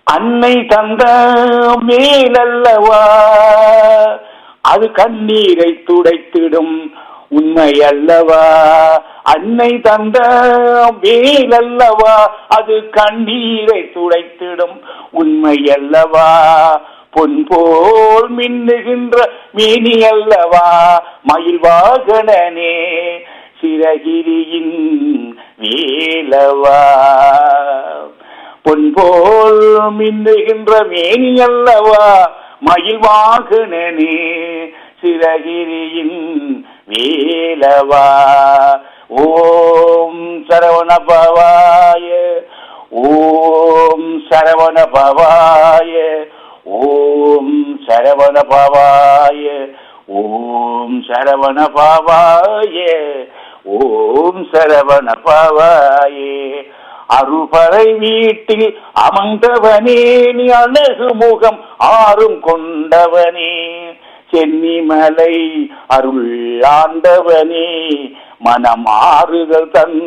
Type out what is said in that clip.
அன்னை தந்த மேலல்லவா அது கண்ணீரை துடைத்திடும் உண்மை அல்லவா அன்னை தந்த மேலல்லவா அது கண்ணீரை துடைத்திடும் உண்மை அல்லவா பொன் போல் மின்னுகின்ற மேனி அல்லவா மயில் வாகனனே சிறகிரியின் வேலவா பொன் போல் மின்னுகின்ற மேனி அல்லவா மயில் வாகனனே சிறகிரியின் வேலவா ஓம் சரவண பவாய ஓம் சரவண பவாய ஓம் சரவண பவாய ஓம் சரவண பவாய ஓம் சரவண பவாயே அருபறை வீட்டில் அமர்ந்தவனே நீ அழகு முகம் ஆறும் கொண்டவனே சென்னிமலை அருள் ஆண்டவனே மனமாறுதல் தன்